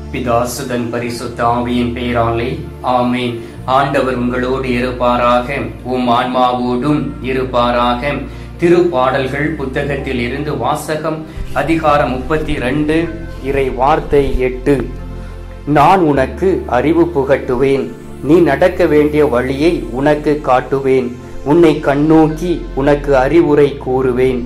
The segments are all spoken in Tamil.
பிதாசுதன் பரிசுத்த ஆவியின் பெயராலே ஆமேன் ஆண்டவர் உங்களோடு இருப்பாராக உம் ஆன்மாவோடும் இருப்பாராக திருப்பாடல்கள் புத்தகத்தில் இருந்து வாசகம் அதிகாரம் முப்பத்தி ரெண்டு இறை வார்த்தை எட்டு நான் உனக்கு அறிவு புகட்டுவேன் நீ நடக்க வேண்டிய வழியை உனக்கு காட்டுவேன் உன்னை கண்ணோக்கி உனக்கு அறிவுரை கூறுவேன்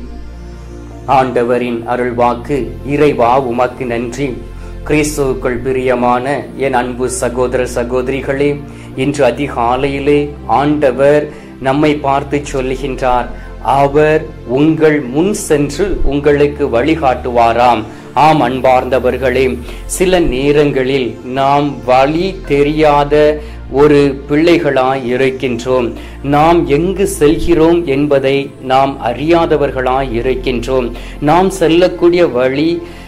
ஆண்டவரின் அருள்வாக்கு இறைவா உமக்கு நன்றி கிறிஸ்துவுக்குள் பிரியமான என் அன்பு சகோதர சகோதரிகளே இன்று அதிகாலையிலே ஆண்டவர் நம்மை பார்த்து சொல்லுகின்றார் அவர் உங்கள் முன் சென்று உங்களுக்கு வழிகாட்டுவாராம் ஆம் அன்பார்ந்தவர்களே சில நேரங்களில் நாம் வழி தெரியாத ஒரு பிள்ளைகளாய் இருக்கின்றோம் நாம் எங்கு செல்கிறோம் என்பதை நாம் அறியாதவர்களாய் இருக்கின்றோம் நாம் செல்லக்கூடிய வழி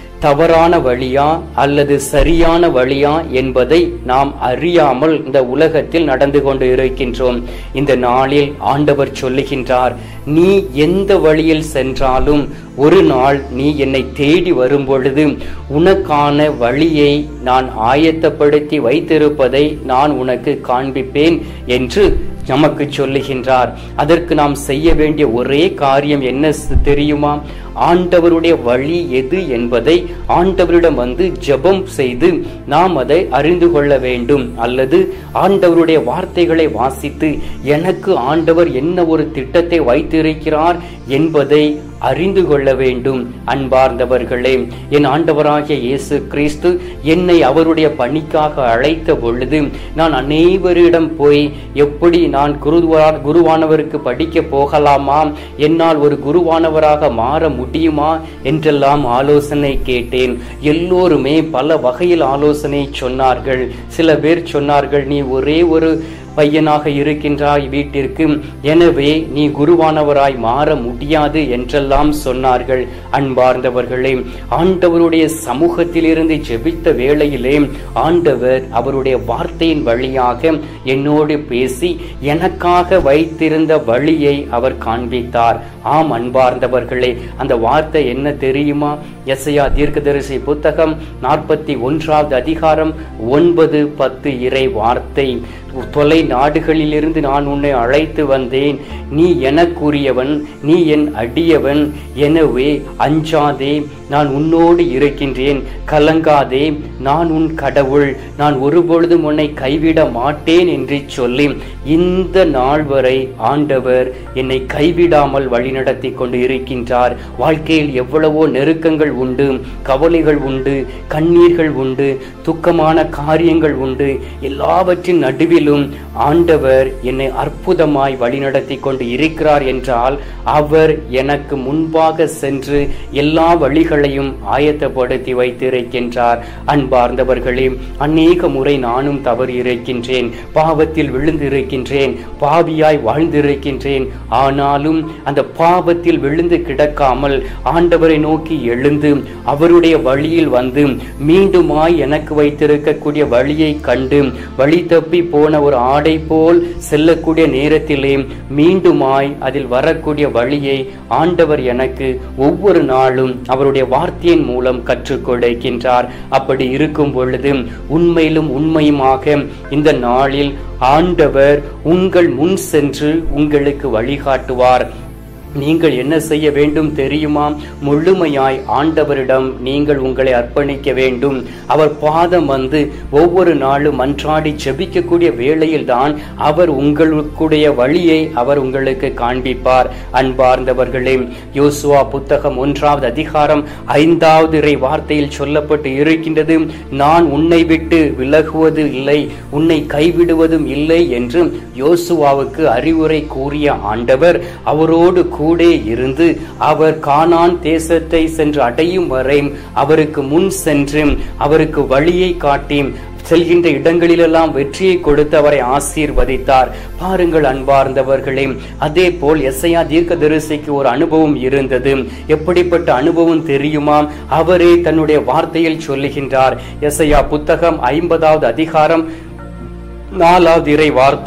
தவறான வழியா அல்லது சரியான வழியா என்பதை நாம் அறியாமல் இந்த உலகத்தில் நடந்து கொண்டு இருக்கின்றோம் இந்த நாளில் ஆண்டவர் சொல்லுகின்றார் நீ எந்த வழியில் சென்றாலும் ஒரு நாள் நீ என்னை தேடி வரும் பொழுது உனக்கான வழியை நான் ஆயத்தப்படுத்தி வைத்திருப்பதை நான் உனக்கு காண்பிப்பேன் என்று நமக்கு சொல்லுகின்றார் அதற்கு நாம் செய்ய வேண்டிய ஒரே காரியம் என்ன தெரியுமா ஆண்டவருடைய வழி எது என்பதை ஆண்டவரிடம் வந்து ஜெபம் செய்து நாம் அதை அறிந்து கொள்ள வேண்டும் அல்லது ஆண்டவருடைய வார்த்தைகளை வாசித்து எனக்கு ஆண்டவர் என்ன ஒரு திட்டத்தை வைத்திருக்கிறார் என்பதை அறிந்து கொள்ள வேண்டும் அன்பார்ந்தவர்களே என் ஆண்டவராகிய இயேசு கிறிஸ்து என்னை அவருடைய பணிக்காக அழைத்த பொழுது நான் அனைவரிடம் போய் எப்படி நான் குருவா குருவானவருக்கு படிக்க போகலாமா என்னால் ஒரு குருவானவராக மாற முடியுமா என்றெல்லாம் ஆலோசனை கேட்டேன் எல்லோருமே பல வகையில் ஆலோசனை சொன்னார்கள் சில பேர் சொன்னார்கள் நீ ஒரே ஒரு பையனாக இருக்கின்றாய் வீட்டிற்கு எனவே நீ குருவானவராய் மாற முடியாது என்றெல்லாம் சொன்னார்கள் அன்பார்ந்தவர்களே ஆண்டவருடைய சமூகத்திலிருந்து ஜெபித்த வேளையிலே ஆண்டவர் அவருடைய வார்த்தையின் வழியாக என்னோடு பேசி எனக்காக வைத்திருந்த வழியை அவர் காண்பித்தார் ஆம் அன்பார்ந்தவர்களே அந்த வார்த்தை என்ன தெரியுமா எஸ்ஐயா தீர்க்கதரிசி புத்தகம் நாற்பத்தி ஒன்றாவது அதிகாரம் ஒன்பது பத்து இறை வார்த்தை தொலை நாடுகளிலிருந்து நான் உன்னை அழைத்து வந்தேன் நீ எனக்குரியவன் நீ என் அடியவன் எனவே அஞ்சாதே நான் உன்னோடு இருக்கின்றேன் கலங்காதே நான் உன் கடவுள் நான் ஒருபொழுதும் உன்னை கைவிட மாட்டேன் என்று சொல்லி இந்த நாள் வரை ஆண்டவர் என்னை கைவிடாமல் வழிநடத்தி கொண்டு இருக்கின்றார் வாழ்க்கையில் எவ்வளவோ நெருக்கங்கள் உண்டு கவலைகள் உண்டு கண்ணீர்கள் உண்டு துக்கமான காரியங்கள் உண்டு எல்லாவற்றின் நடுவிலும் ஆண்டவர் என்னை அற்புதமாய் வழிநடத்தி கொண்டு இருக்கிறார் என்றால் அவர் எனக்கு முன்பாக சென்று எல்லா வழிகளையும் ஆயத்தப்படுத்தி வைத்திருக்கின்றார் அன்பார்ந்தவர்களே அநேக முறை நானும் தவறு இருக்கின்றேன் பாவத்தில் விழுந்து இருக்கின்றேன் பாவியாய் வாழ்ந்திருக்கின்றேன் ஆனாலும் அந்த பாவத்தில் விழுந்து கிடக்காமல் ஆண்டவரை நோக்கி எழுந்து அவருடைய வழியில் வந்து மீண்டுமாய் எனக்கு வைத்திருக்கக்கூடிய வழியை கண்டு வழி தப்பி போன ஒரு ஆடை போல் செல்லக்கூடிய நேரத்திலே மீண்டுமாய் அதில் வரக்கூடிய வழியை ஆண்டவர் எனக்கு ஒவ்வொரு நாளும் அவருடைய வார்த்தையின் மூலம் கற்றுக் கொடுக்கின்றார் அப்படி இருக்கும் பொழுது உண்மையிலும் உண்மையுமாக இந்த நாளில் ஆண்டவர் உங்கள் முன் சென்று உங்களுக்கு வழிகாட்டுவார் நீங்கள் என்ன செய்ய வேண்டும் தெரியுமா முழுமையாய் ஆண்டவரிடம் நீங்கள் உங்களை அர்ப்பணிக்க வேண்டும் அவர் பாதம் வந்து ஒவ்வொரு நாளும் அன்றாடி ஜெபிக்கக்கூடிய வேளையில் தான் அவர் உங்களுடைய வழியை அவர் உங்களுக்கு காண்பிப்பார் அன்பார்ந்தவர்களே யோசுவா புத்தகம் ஒன்றாவது அதிகாரம் ஐந்தாவது இறை வார்த்தையில் சொல்லப்பட்டு இருக்கின்றது நான் உன்னை விட்டு விலகுவது இல்லை உன்னை கைவிடுவதும் இல்லை என்று யோசுவாவுக்கு அறிவுரை கூறிய ஆண்டவர் அவரோடு கூட இருந்து அவர் கானான் தேசத்தை சென்று அடையும் வரை அவருக்கு முன் சென்று அவருக்கு வழியை காட்டி செல்கின்ற இடங்களிலெல்லாம் வெற்றியை கொடுத்து அவரை ஆசீர்வதித்தார் பாருங்கள் அன்பார்ந்தவர்களே அதே போல் எஸ்ஐயா தீர்க்க தரிசிக்கு ஒரு அனுபவம் இருந்தது எப்படிப்பட்ட அனுபவம் தெரியுமா அவரே தன்னுடைய வார்த்தையில் சொல்லுகின்றார் எஸ்ஐயா புத்தகம் ஐம்பதாவது அதிகாரம் நாலாவது இறை வார்த்தை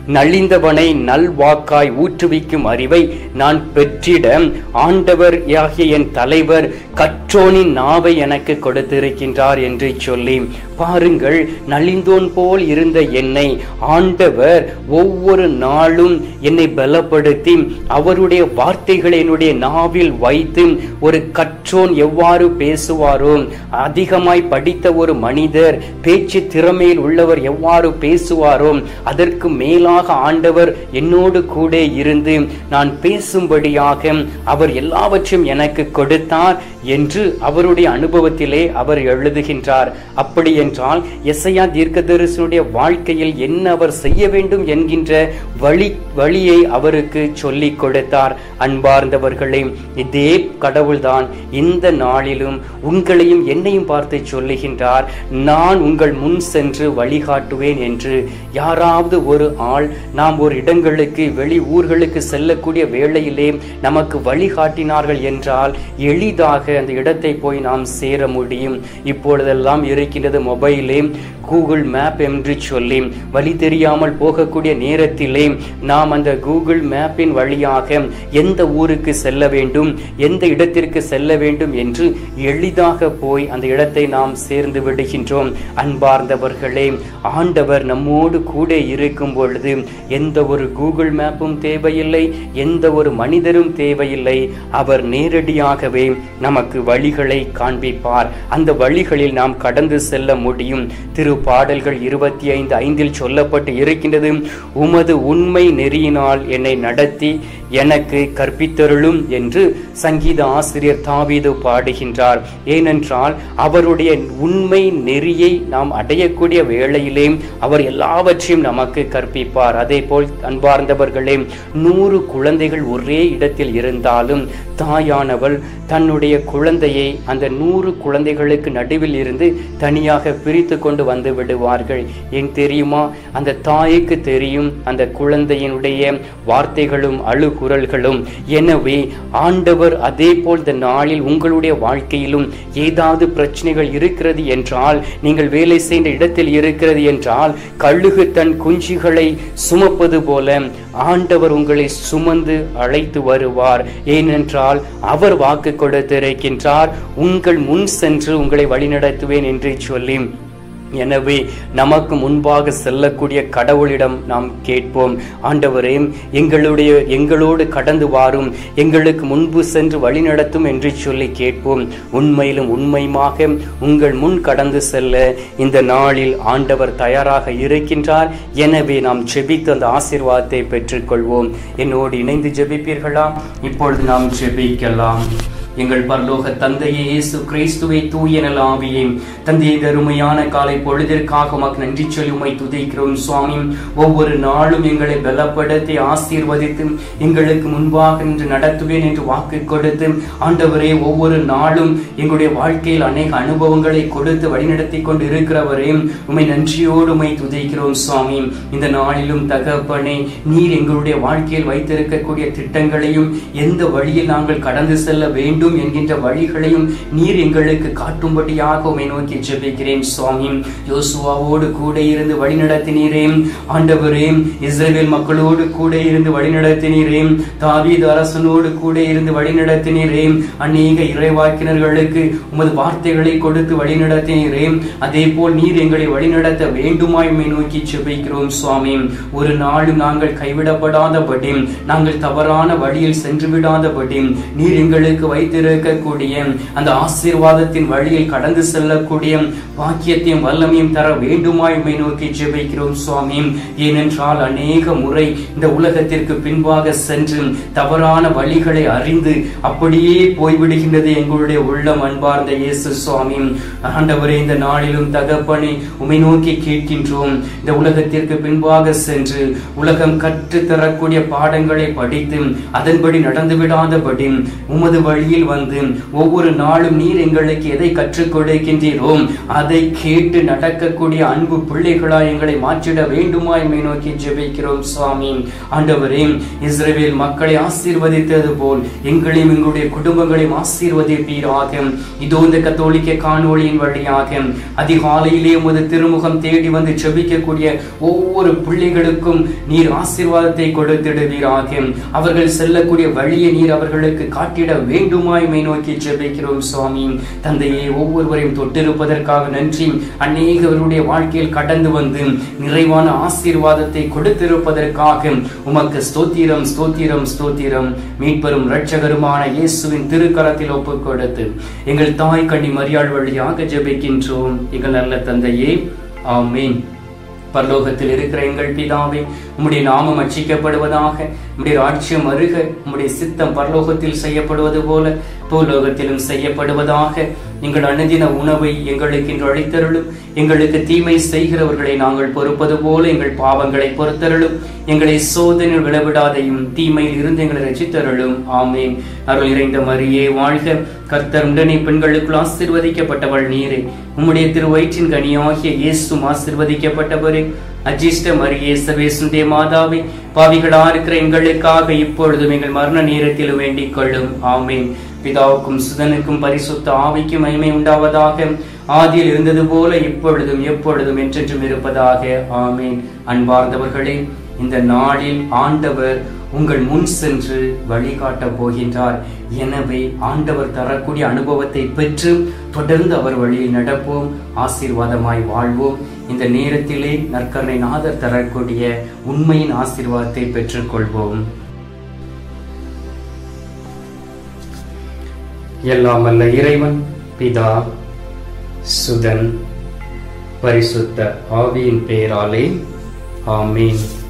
நலிந்தவனை நல்வாக்காய் ஊற்றுவிக்கும் அறிவை நான் பெற்றிட ஆண்டவர் ஆகிய என் தலைவர் கற்றோனின் நாவை எனக்கு கொடுத்திருக்கின்றார் என்று சொல்லி பாருங்கள் நலிந்தோன் போல் இருந்த என்னை ஆண்டவர் ஒவ்வொரு நாளும் என்னை பலப்படுத்தி அவருடைய வார்த்தைகளை என்னுடைய நாவில் வைத்து ஒரு கற்றோன் எவ்வாறு பேசுவாரோ அதிகமாய் படித்த ஒரு மனிதர் பேச்சு திறமையில் உள்ளவர் எவ்வாறு பேசுவாரோ அதற்கு மேலாக ஆண்டவர் என்னோடு கூட இருந்து நான் பேசும்படியாக அவர் எல்லாவற்றையும் எனக்கு கொடுத்தார் என்று அவருடைய அனுபவத்திலே அவர் எழுதுகின்றார் அப்படி என்றால் எஸ்ஐயா தீர்க்கதரிசனுடைய வாழ்க்கையில் என்ன அவர் செய்ய வேண்டும் என்கின்ற வழி வழியை அவருக்கு சொல்லிக் கொடுத்தார் அன்பார்ந்தவர்களே இதே கடவுள்தான் இந்த நாளிலும் உங்களையும் என்னையும் பார்த்து சொல்லுகின்றார் நான் உங்கள் முன் சென்று வழிகாட்டுவேன் என்று யாராவது ஒரு ஆள் நாம் ஒரு இடங்களுக்கு வெளி ஊர்களுக்கு செல்லக்கூடிய வேளையிலே நமக்கு வழிகாட்டினார்கள் என்றால் எளிதாக அந்த இடத்தை போய் நாம் சேர முடியும் இப்பொழுதெல்லாம் இருக்கின்றது மொபைலே கூகுள் மேப் என்று சொல்லி வழி தெரியாமல் போகக்கூடிய நேரத்திலே நாம் அந்த கூகுள் மேப்பின் வழியாக எந்த ஊருக்கு செல்ல வேண்டும் எந்த இடத்திற்கு செல்ல வேண்டும் என்று எளிதாக போய் அந்த இடத்தை நாம் சேர்ந்து விடுகின்றோம் அன்பார்ந்தவர்களே ஆண்டவர் நம்மோடு கூட இருக்கும் பொழுது எந்த ஒரு கூகுள் மேப்பும் தேவையில்லை எந்த ஒரு மனிதரும் தேவையில்லை அவர் நேரடியாகவே நமக்கு வழிகளை காண்பிப்பார் அந்த வழிகளில் நாம் கடந்து செல்ல முடியும் திரு பாடல்கள் இருபத்தி ஐந்து ஐந்தில் சொல்லப்பட்டு இருக்கின்றது உமது உண்மை நெறியினால் என்னை நடத்தி எனக்கு கற்பித்தருளும் என்று சங்கீத ஆசிரியர் தாவீது பாடுகின்றார் ஏனென்றால் அவருடைய உண்மை நெறியை நாம் அடையக்கூடிய வேளையிலே அவர் எல்லாவற்றையும் நமக்கு கற்பிப்பார் அதே போல் அன்பார்ந்தவர்களே நூறு குழந்தைகள் ஒரே இடத்தில் இருந்தாலும் தாயானவள் தன்னுடைய குழந்தையை அந்த நூறு குழந்தைகளுக்கு நடுவில் இருந்து தனியாக பிரித்து கொண்டு வந்து விடுவார்கள் ஏன் தெரியுமா அந்த தாய்க்கு தெரியும் அந்த குழந்தையினுடைய வார்த்தைகளும் அழுகுரல்களும் எனவே ஆண்டவர் அதே போல் இந்த நாளில் உங்களுடைய வாழ்க்கையிலும் ஏதாவது பிரச்சனைகள் இருக்கிறது என்றால் நீங்கள் வேலை செய்த இடத்தில் இருக்கிறது என்றால் கழுகு தன் குஞ்சுகளை சுமப்பது போல ஆண்டவர் உங்களை சுமந்து அழைத்து வருவார் ஏனென்றால் அவர் வாக்கு கொடுத்திருக்கின்றார் உங்கள் முன் சென்று உங்களை வழிநடத்துவேன் என்று சொல்லி எனவே நமக்கு முன்பாக செல்லக்கூடிய கடவுளிடம் நாம் கேட்போம் ஆண்டவரே எங்களுடைய எங்களோடு கடந்து வாரும் எங்களுக்கு முன்பு சென்று வழிநடத்தும் என்று சொல்லி கேட்போம் உண்மையிலும் உண்மையுமாக உங்கள் முன் கடந்து செல்ல இந்த நாளில் ஆண்டவர் தயாராக இருக்கின்றார் எனவே நாம் ஜெபித்து அந்த ஆசீர்வாதத்தை பெற்றுக்கொள்வோம் என்னோடு இணைந்து ஜெபிப்பீர்களா இப்பொழுது நாம் ஜெபிக்கலாம் எங்கள் பரலோக தந்தையே இயேசு கிறிஸ்துவை தூய நலாவியே தந்தையை தருமையான காலை பொழுதிற்காக உமக்கு நன்றி சொல்லி உமை துதிக்கிறோம் சுவாமி ஒவ்வொரு நாளும் எங்களை பலப்படுத்தி ஆசீர்வதித்து எங்களுக்கு முன்பாக நின்று நடத்துவேன் என்று வாக்கு கொடுத்து ஆண்டவரே ஒவ்வொரு நாளும் எங்களுடைய வாழ்க்கையில் அநேக அனுபவங்களை கொடுத்து வழிநடத்தி கொண்டு இருக்கிறவரே உமை நன்றியோடு உமை துதிக்கிறோம் சுவாமி இந்த நாளிலும் தகப்பனே நீர் எங்களுடைய வாழ்க்கையில் வைத்திருக்கக்கூடிய திட்டங்களையும் எந்த வழியில் நாங்கள் கடந்து செல்ல வேண்டும் வேண்டும் என்கின்ற வழிகளையும் நீர் எங்களுக்கு காட்டும்படியாக உமை நோக்கி ஜெபிக்கிறேன் சுவாமி யோசுவாவோடு கூட இருந்து வழிநடத்தினீரே ஆண்டவரே இஸ்ரேல் மக்களோடு கூட இருந்து வழிநடத்தினீரே தாவீது அரசனோடு கூட இருந்து வழிநடத்தினீரே அநேக இறைவாக்கினர்களுக்கு உமது வார்த்தைகளை கொடுத்து வழிநடத்தினீரே அதே போல் நீர் எங்களை வழிநடத்த வேண்டுமாய் உம்மை நோக்கி ஜெபிக்கிறோம் சுவாமி ஒரு நாளும் நாங்கள் கைவிடப்படாதபடி நாங்கள் தவறான வழியில் சென்று விடாதபடி நீர் எங்களுக்கு வைத்து வைத்திருக்கக்கூடிய அந்த ஆசீர்வாதத்தின் வழியில் கடந்து செல்லக்கூடிய பாக்கியத்தையும் வல்லமையும் தர வேண்டுமாய் உம்மை நோக்கி ஜெபிக்கிறோம் சுவாமி ஏனென்றால் அநேக முறை இந்த உலகத்திற்கு பின்பாக சென்று தவறான வழிகளை அறிந்து அப்படியே போய்விடுகின்றது எங்களுடைய உள்ளம் அன்பார்ந்த இயேசு சுவாமி ஆண்டவரே இந்த நாளிலும் தகப்பனை உமை நோக்கி கேட்கின்றோம் இந்த உலகத்திற்கு பின்பாக சென்று உலகம் கற்று தரக்கூடிய பாடங்களை படித்து அதன்படி நடந்து விடாதபடி உமது வழியில் அருகில் வந்து ஒவ்வொரு நாளும் நீர் எங்களுக்கு எதை கற்றுக் கொடுக்கின்றீரோ அதை கேட்டு நடக்கக்கூடிய அன்பு பிள்ளைகளாய் எங்களை மாற்றிட வேண்டுமா எம்மை நோக்கி ஜெபிக்கிறோம் சுவாமி ஆண்டவரே இஸ்ரவேல் மக்களை ஆசீர்வதித்தது போல் எங்களையும் எங்களுடைய குடும்பங்களையும் ஆசீர்வதிப்பீராக இதோ இந்த கத்தோலிக்க காணொளியின் வழியாக அதிகாலையிலே உமது திருமுகம் தேடி வந்து ஜெபிக்கக்கூடிய ஒவ்வொரு பிள்ளைகளுக்கும் நீர் ஆசீர்வாதத்தை கொடுத்திடுவீராக அவர்கள் செல்லக்கூடிய வழியை நீர் அவர்களுக்கு காட்டிட வேண்டுமாய் மை நோக்கி ஜெபிக்கிறோம் சுவாமி தந்தையே ஒவ்வொருவரையும் தொட்டிருப்பதற்காக நன்றி அநேகவருடைய வாழ்க்கையில் கடந்து வந்து நிறைவான ஆசீர்வாதத்தை கொடுத்திருப்பதற்காக உமக்கு ஸ்தோத்திரம் ஸ்தோத்திரம் ஸ்தோத்திரம் மீட்பெரும் இரட்சகருமான இயேசுவின் திருக்கரத்தில் ஒப்புக் கொடுத்து எங்கள் தாய் கண்ணி மரியாள் வழியாக ஜெபிக்கின்றோம் எங்கள் நல்ல தந்தையே ஆமீன் பரலோகத்தில் இருக்கிற எங்கள் பிதாவே உம்முடைய நாமம் அச்சிக்கப்படுவதாக உம்முடைய ராட்சியம் அருக உம்முடைய சித்தம் பரலோகத்தில் செய்யப்படுவது போல பூலோகத்திலும் செய்யப்படுவதாக எங்கள் அனுதின உணவை எங்களுக்கு இன்று அழைத்தருளும் எங்களுக்கு தீமை செய்கிறவர்களை நாங்கள் பொறுப்பது போல எங்கள் பாவங்களை பொறுத்தருளும் எங்களை சோதனை விளவிடாதையும் தீமையில் இருந்து எங்களை ரசித்தருளும் ஆமேன் அருள் இறைந்த மரியே வாழ்க கர்த்தர் உடனே பெண்களுக்குள் ஆசிர்வதிக்கப்பட்டவள் நீரே உம்முடைய திருவயிற்றின் கனியாகிய இயேசும் ஆசிர்வதிக்கப்பட்டவரே அஜிஷ்ட மரியே சர்வேசுடைய மாதாவே பாவிகளா இருக்கிற எங்களுக்காக இப்பொழுதும் எங்கள் மரண நேரத்தில் வேண்டிக் கொள்ளும் ஆமேன் பிதாவுக்கும் சுதனுக்கும் பரிசுத்த ஆவிக்கும் மகிமை உண்டாவதாக ஆதியில் இருந்தது போல இப்பொழுதும் எப்பொழுதும் என்றென்றும் இருப்பதாக ஆமேன் அன்பார்ந்தவர்களே இந்த நாளில் ஆண்டவர் உங்கள் முன் சென்று வழிகாட்டப் போகின்றார் எனவே ஆண்டவர் தரக்கூடிய அனுபவத்தை பெற்று தொடர்ந்து அவர் வழியில் நடப்போம் ஆசீர்வாதமாய் வாழ்வோம் இந்த நேரத்திலே நற்கரணை நாதர் தரக்கூடிய உண்மையின் ஆசீர்வாதத்தை பெற்றுக்கொள்வோம் எல்லாம் அல்ல இறைவன் பிதா சுதன் பரிசுத்த ஆவியின் பெயராலே ஆமீன்